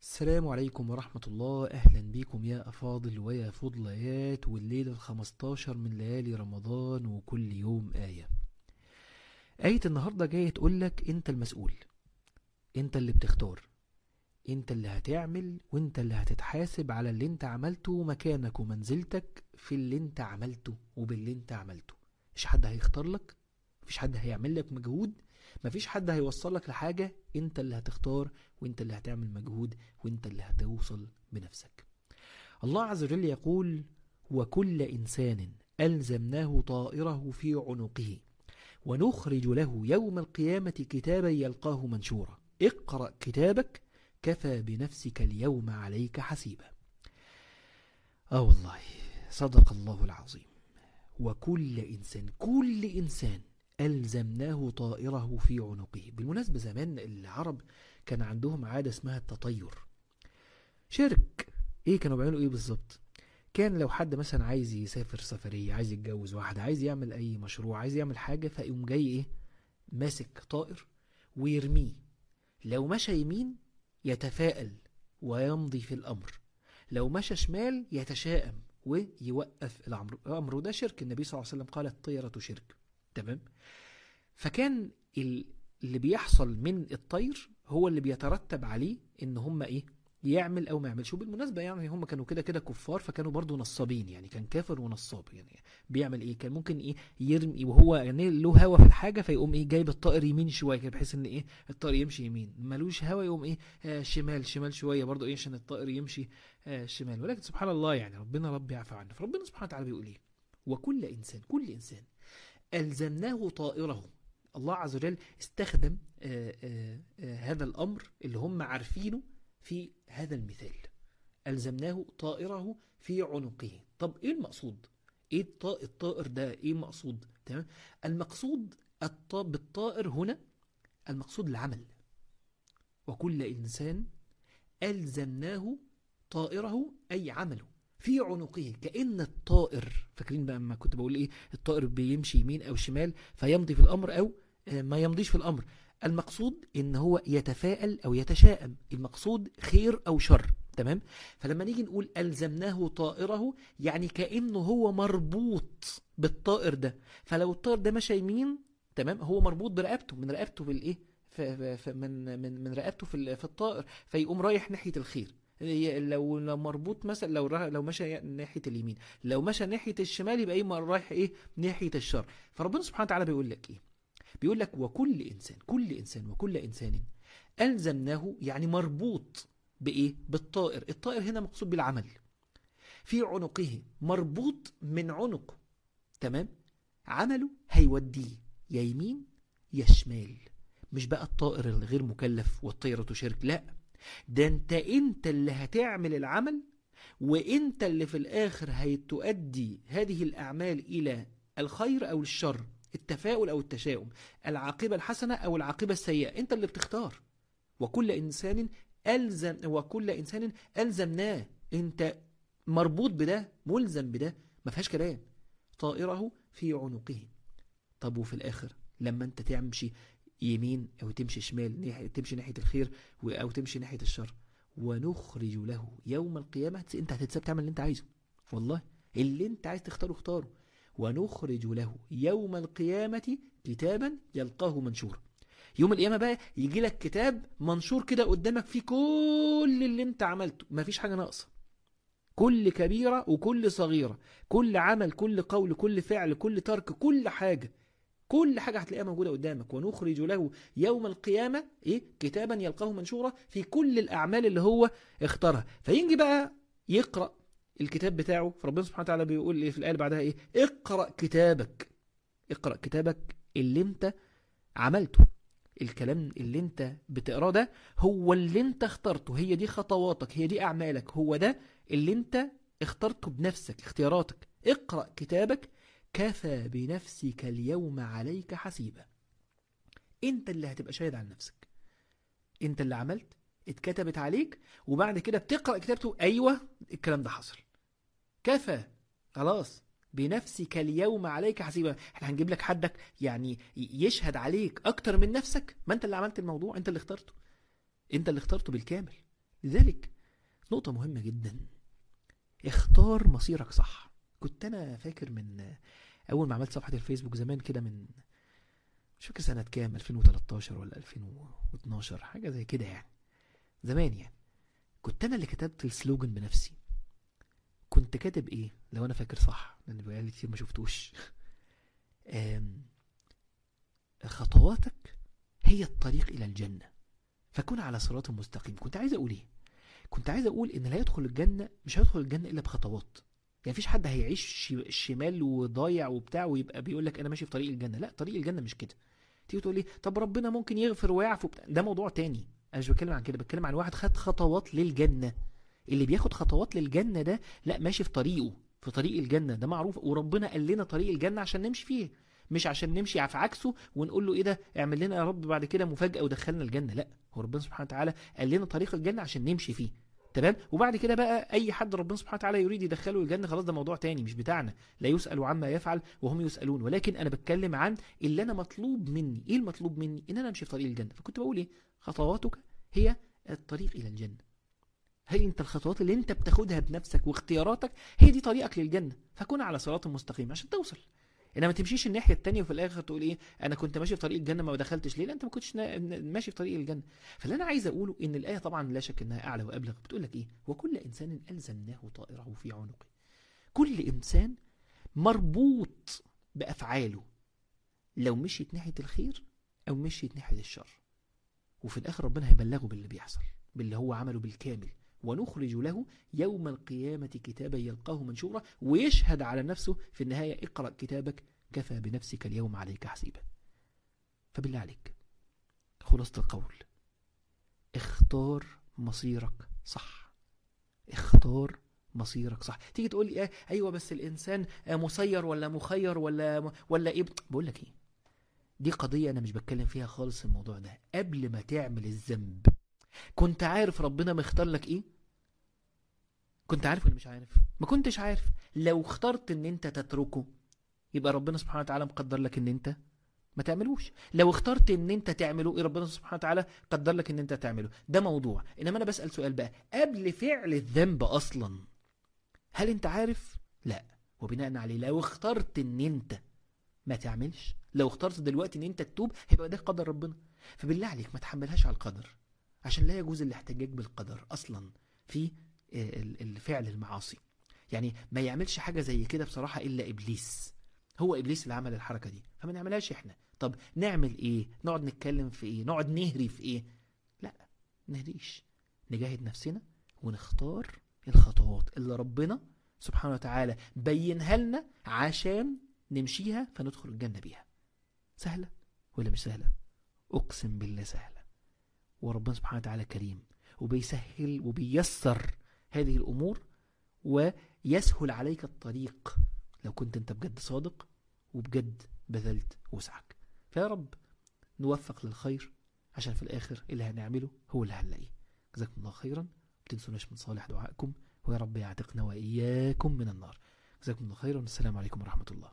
السلام عليكم ورحمة الله أهلا بكم يا أفاضل ويا فضليات والليلة الخمستاشر من ليالي رمضان وكل يوم آية آية النهاردة جاية تقولك أنت المسؤول أنت اللي بتختار أنت اللي هتعمل وأنت اللي هتتحاسب على اللي أنت عملته مكانك ومنزلتك في اللي أنت عملته وباللي أنت عملته مش حد هيختار لك مفيش حد هيعمل لك مجهود مفيش حد هيوصلك لحاجة انت اللي هتختار وانت اللي هتعمل مجهود وانت اللي هتوصل بنفسك الله عز وجل يقول وكل إنسان ألزمناه طائره في عنقه ونخرج له يوم القيامة كتابا يلقاه منشورا اقرأ كتابك كفى بنفسك اليوم عليك حسيبا آه والله صدق الله العظيم وكل إنسان كل إنسان ألزمناه طائره في عنقه بالمناسبة زمان العرب كان عندهم عادة اسمها التطير شرك ايه كانوا بيعملوا ايه بالظبط كان لو حد مثلا عايز يسافر سفرية عايز يتجوز واحدة عايز يعمل اي مشروع عايز يعمل حاجة فيقوم جاي ايه ماسك طائر ويرميه لو مشى يمين يتفائل ويمضي في الامر لو مشى شمال يتشائم ويوقف الامر الامر وده شرك النبي صلى الله عليه وسلم قال الطيرة شرك تمام فكان اللي بيحصل من الطير هو اللي بيترتب عليه ان هم ايه يعمل او ما يعملش وبالمناسبه يعني هم كانوا كده كده كفار فكانوا برضو نصابين يعني كان كافر ونصاب يعني بيعمل ايه كان ممكن ايه يرمي وهو يعني له هوا في الحاجه فيقوم ايه جايب الطائر يمين شويه كده بحيث ان ايه الطائر يمشي يمين ملوش هوا يقوم ايه آه شمال شمال شويه برضو ايه عشان الطائر يمشي آه شمال ولكن سبحان الله يعني ربنا رب يعفو عنه فربنا سبحانه وتعالى بيقول ايه وكل انسان كل انسان ألزمناه طائره الله عز وجل استخدم آآ آآ هذا الأمر اللي هم عارفينه في هذا المثال ألزمناه طائره في عنقه طب إيه المقصود؟ إيه الطائر ده إيه المقصود؟ تمام؟ المقصود بالطائر هنا المقصود العمل وكل إنسان ألزمناه طائره أي عمله في عنقه كأن الطائر فاكرين بقى لما كنت بقول ايه الطائر بيمشي يمين او شمال فيمضي في الامر او ما يمضيش في الامر المقصود ان هو يتفائل او يتشائم المقصود خير او شر تمام فلما نيجي نقول ألزمناه طائره يعني كأنه هو مربوط بالطائر ده فلو الطائر ده مشى يمين تمام هو مربوط برقبته من رقبته بالايه من من من رقبته في في الطائر فيقوم رايح ناحيه الخير لو لو مربوط مثلا لو لو مشى ناحيه اليمين لو مشى ناحيه الشمال يبقى ايه رايح ايه ناحيه الشر فربنا سبحانه وتعالى بيقول لك ايه بيقول لك وكل انسان كل انسان وكل انسان الزمناه يعني مربوط بايه بالطائر الطائر هنا مقصود بالعمل في عنقه مربوط من عنقه تمام عمله هيوديه يا يمين يا شمال مش بقى الطائر الغير مكلف والطيرة شرك لا ده انت انت اللي هتعمل العمل وانت اللي في الاخر هتؤدي هذه الاعمال الى الخير او الشر التفاؤل او التشاؤم العاقبة الحسنة او العاقبة السيئة انت اللي بتختار وكل انسان الزم وكل انسان الزمناه انت مربوط بده ملزم بده ما فيهاش كلام طائره في عنقه طب وفي الاخر لما انت تمشي يمين او تمشي شمال تمشي ناحيه الخير او تمشي ناحيه الشر ونخرج له يوم القيامه انت هتتساب تعمل اللي انت عايزه والله اللي انت عايز تختاره اختاره ونخرج له يوم القيامه كتابا يلقاه منشورا يوم القيامه بقى يجي لك كتاب منشور كده قدامك فيه كل اللي انت عملته مفيش حاجه ناقصه كل كبيره وكل صغيره كل عمل كل قول كل فعل كل ترك كل حاجه كل حاجة هتلاقيها موجودة قدامك ونخرج له يوم القيامة إيه؟ كتابا يلقاه منشورا في كل الأعمال اللي هو اختارها فينجي بقى يقرأ الكتاب بتاعه فربنا سبحانه وتعالى بيقول إيه في الآية اللي بعدها إيه اقرأ كتابك اقرأ كتابك اللي انت عملته الكلام اللي انت بتقراه ده هو اللي انت اخترته هي دي خطواتك هي دي أعمالك هو ده اللي انت اخترته بنفسك اختياراتك اقرأ كتابك كفى بنفسك اليوم عليك حسيبا انت اللي هتبقى شاهد عن نفسك انت اللي عملت اتكتبت عليك وبعد كده بتقرأ كتابته ايوه الكلام ده حصل كفى خلاص بنفسك اليوم عليك حسيبا احنا هنجيب لك حدك يعني يشهد عليك اكتر من نفسك ما انت اللي عملت الموضوع انت اللي اخترته انت اللي اخترته بالكامل لذلك نقطة مهمة جدا اختار مصيرك صح كنت انا فاكر من اول ما عملت صفحة الفيسبوك زمان كده من مش فاكر سنة كام 2013 ولا 2012 حاجة زي كده يعني زمان يعني كنت انا اللي كتبت السلوجن بنفسي كنت كاتب ايه لو انا فاكر صح لان بقالي كتير ما شفتوش آم، خطواتك هي الطريق الى الجنة فكن على صراط مستقيم كنت عايز اقول ايه كنت عايز اقول ان لا يدخل الجنة مش هيدخل الجنة الا بخطوات يعني مفيش حد هيعيش ش- شمال وضايع وبتاع ويبقى بيقول لك انا ماشي في طريق الجنة لا طريق الجنة مش كده تيجي تقول لي طب ربنا ممكن يغفر ويعفو وبتاع. ده موضوع تاني انا مش بتكلم عن كده بتكلم عن واحد خد خطوات للجنة اللي بياخد خطوات للجنة ده لا ماشي في طريقه في طريق الجنة ده معروف وربنا قال لنا طريق الجنة عشان نمشي فيه مش عشان نمشي في عكسه ونقول له ايه ده اعمل لنا يا رب بعد كده مفاجأة ودخلنا الجنة لا هو ربنا سبحانه وتعالى قال لنا طريق الجنة عشان نمشي فيه تمام وبعد كده بقى اي حد ربنا سبحانه وتعالى يريد يدخله الجنة خلاص ده موضوع تاني مش بتاعنا لا يسأل عما يفعل وهم يسألون ولكن انا بتكلم عن اللي انا مطلوب مني ايه المطلوب مني ان انا امشي في طريق الجنة فكنت بقول ايه خطواتك هي الطريق الى الجنة هي انت الخطوات اللي انت بتاخدها بنفسك واختياراتك هي دي طريقك للجنة فكن على صراط مستقيم عشان توصل انما ما تمشيش الناحيه التانية وفي الاخر تقول ايه انا كنت ماشي في طريق الجنه ما دخلتش ليه لا انت ما كنتش نا- ماشي في طريق الجنه فاللي انا عايز اقوله ان الايه طبعا لا شك انها اعلى وابلغ بتقول لك ايه وكل انسان الزمناه طائره في عنقه كل انسان مربوط بافعاله لو مشيت ناحيه الخير او مشيت ناحيه الشر وفي الاخر ربنا هيبلغه باللي بيحصل باللي هو عمله بالكامل ونخرج له يوم القيامة كتابا يلقاه منشورا ويشهد على نفسه في النهاية اقرأ كتابك كفى بنفسك اليوم عليك حسيبا فبالله عليك خلاصة القول اختار مصيرك صح اختار مصيرك صح تيجي تقول لي آه ايوه بس الانسان آه مسير ولا مخير ولا ولا ايه بقول لك ايه دي قضية انا مش بتكلم فيها خالص الموضوع ده قبل ما تعمل الذنب كنت عارف ربنا مختار لك ايه كنت عارف ولا مش عارف ما كنتش عارف لو اخترت ان انت تتركه يبقى ربنا سبحانه وتعالى مقدر لك ان انت ما تعملوش لو اخترت ان انت تعمله ايه ربنا سبحانه وتعالى قدر لك ان انت تعمله ده موضوع انما انا بسأل سؤال بقى قبل فعل الذنب اصلا هل انت عارف لا وبناء عليه لو اخترت ان انت ما تعملش لو اخترت دلوقتي ان انت تتوب هيبقى ده قدر ربنا فبالله عليك ما تحملهاش على القدر عشان لا يجوز الاحتجاج بالقدر اصلا في ال- الفعل المعاصي يعني ما يعملش حاجة زي كده بصراحة إلا إبليس هو إبليس اللي عمل الحركة دي فما نعملهاش إحنا طب نعمل إيه نقعد نتكلم في إيه نقعد نهري في إيه لا نهريش نجاهد نفسنا ونختار الخطوات اللي ربنا سبحانه وتعالى بينها لنا عشان نمشيها فندخل الجنة بيها سهلة ولا مش سهلة أقسم بالله سهلة وربنا سبحانه وتعالى كريم وبيسهل وبيسر هذه الأمور ويسهل عليك الطريق لو كنت انت بجد صادق وبجد بذلت وسعك فيا رب نوفق للخير عشان في الآخر اللي هنعمله هو اللي هنلاقيه جزاكم الله خيرا ما تنسوناش من صالح دعائكم ويا رب يعتقنا وإياكم من النار جزاكم الله خيرا والسلام عليكم ورحمة الله